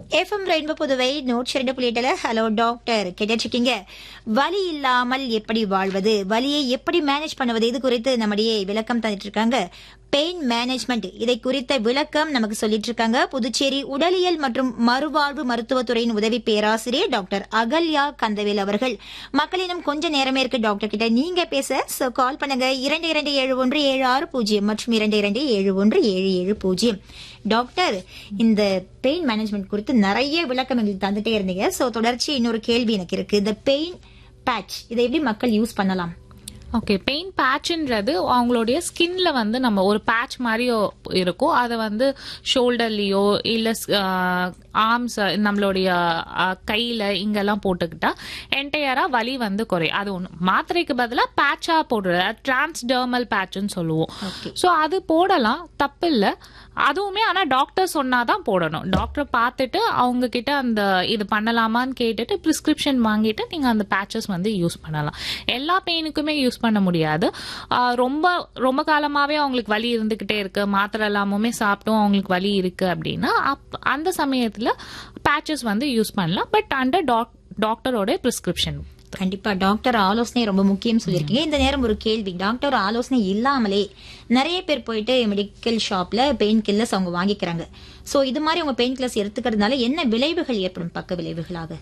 FM rainbow Puduvai நூற்றி ரெண்டு புள்ளி எட்டுல ஹலோ டாக்டர் கேட்டிருக்கீங்க வலி இல்லாமல் எப்படி வாழ்வது வலியை எப்படி மேனேஜ் பண்ணுவது இது குறித்து நம்முடைய விளக்கம் தந்துட்டு இருக்காங்க பெயின் மேனேஜ்மெண்ட் இதை குறித்த விளக்கம் நமக்கு சொல்லிட்டு இருக்காங்க புதுச்சேரி உடலியல் மற்றும் மறுவாழ்வு மருத்துவத்துறையின் உதவி பேராசிரியர் டாக்டர் அகல்யா கந்தவேல் அவர்கள் மக்களிடம் கொஞ்ச நேரமே இருக்கு டாக்டர் கிட்ட நீங்க பேச சோ கால் பண்ணுங்க இரண்டு இரண்டு ஏழு ஒன்று ஏழு ஆறு பூஜ்ஜியம் மற்றும் இரண்டு இரண்டு ஏழு ஒன்று ஏழு ஏழு பூஜ்ஜியம் டாக்டர் இந்த பெயின் மேனேஜ்மெண்ட் குறித்து நிறைய விளக்கம் எங்களுக்கு தந்துட்டே இருந்தீங்க சோ தொடர்ச்சி இன்னொரு கேள்வி எனக்கு இருக்கு இந்த பெயின் பேட்ச் இதை எப்படி மக்கள் யூஸ் பண்ணலாம் ஓகே பெயின் பேட்ச்ன்றது அவங்களுடைய ஸ்கின்ல வந்து நம்ம ஒரு பேட்ச் மாதிரி இருக்கும் அதை வந்து ஷோல்டர்லயோ இல்ல ஆர்ம்ஸ் நம்மளுடைய அஹ், கையில இங்கெல்லாம் போட்டுக்கிட்டா என்டையரா வலி வந்து குறையும் அது ஒண்ணு மாத்திரைக்கு பதிலாக பேட்சா போடுறது டிரான்ஸ்டர்மல் பேட்ச்னு சொல்லுவோம் Okay. ஸோ அது போடலாம் தப்பு இல்லை அதுவுமே ஆனா டாக்டர் சொன்னாதான் போடணும் டாக்டர் பார்த்துட்டு அவங்க கிட்ட அந்த இது பண்ணலாமான்னு கேட்டுட்டு பிரிஸ்கிரிப்ஷன் வாங்கிட்டு நீங்க அந்த பேச்சஸ் வந்து யூஸ் பண்ணலாம் எல்லா பெயினுக்குமே யூஸ் பண்ண முடியாது ஆஹ் ரொம்ப ரொம்ப காலமாவே அவங்களுக்கு வலி இருந்துகிட்டே இருக்கு மாத்திரை எல்லாமுமே சாப்பிட்டும் அவங்களுக்கு வலி இருக்கு அப்படின்னா அப் அந்த சமயத்துல பேச்சஸ் வந்து யூஸ் பண்ணலாம் பட் அண்டர் டாக்டரோட பிரிஸ்கிரிப்ஷன் கண்டிப்பா டாக்டர் ஆலோசனை ரொம்ப முக்கியம் சொல்லியிருக்கீங்க இந்த நேரம் ஒரு கேள்வி டாக்டர் ஆலோசனை இல்லாமலே நிறைய பேர் போயிட்டு மெடிக்கல் ஷாப்ல பெயின் கில்லர்ஸ் அவங்க வாங்கிக்கிறாங்க சோ இது மாதிரி அவங்க பெயின் கில்லர்ஸ் எடுத்துக்கிறதுனால என்ன விளைவுகள் ஏற்படும் பக்க விளைவுகளாக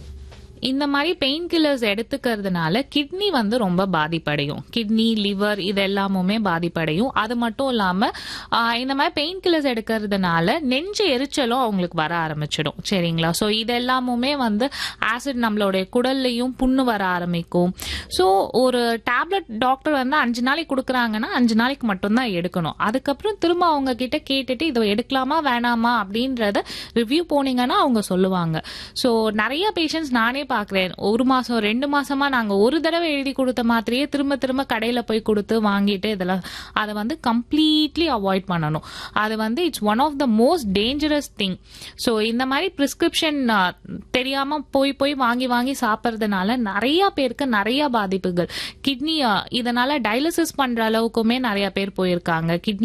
இந்த மாதிரி பெயின் கில்லர்ஸ் எடுத்துக்கிறதுனால கிட்னி வந்து ரொம்ப பாதிப்படையும் கிட்னி லிவர் இது எல்லாமுமே பாதிப்படையும் அது மட்டும் இல்லாம ஆஹ், இந்த மாதிரி பெயின் கில்லர்ஸ் எடுக்கிறதுனால நெஞ்சு எரிச்சலும் அவங்களுக்கு வர ஆரம்பிச்சிடும் சரிங்களா ஸோ இது எல்லாமுமே வந்து ஆசிட் நம்மளுடைய குடல்லையும் புண்ணு வர ஆரம்பிக்கும் ஸோ ஒரு டேப்லெட் டாக்டர் வந்து அஞ்சு நாளைக்கு கொடுக்குறாங்கன்னா அஞ்சு நாளைக்கு மட்டும்தான் எடுக்கணும் அதுக்கப்புறம் திரும்ப அவங்க கிட்ட கேட்டுட்டு இதை எடுக்கலாமா வேணாமா அப்படின்றத ரிவ்யூ போனீங்கன்னா அவங்க சொல்லுவாங்க ஸோ நிறைய பேஷண்ட்ஸ் நானே பார்க்குறேன் ஒரு மாசம் ரெண்டு மாசமா நாங்க ஒரு தடவை எழுதி கொடுத்த மாத்திரையே திரும்ப திரும்ப கடையில போய் கொடுத்து வாங்கிட்டு இதெல்லாம் அதை வந்து கம்ப்ளீட்லி அவாய்ட் பண்ணணும் அது வந்து it's one of the most dangerous thing so இந்த மாதிரி பிரிஸ்கிரிப்ஷன் தெரியாம போய் போய் வாங்கி வாங்கி சாப்பிட்றதுனால நிறைய பேருக்கு நிறைய பாதிப்புகள் கிட்னி இதனால டயாலிசிஸ் பண்ற அளவுக்குமே நிறைய பேர் போயிருக்காங்க கிட்னி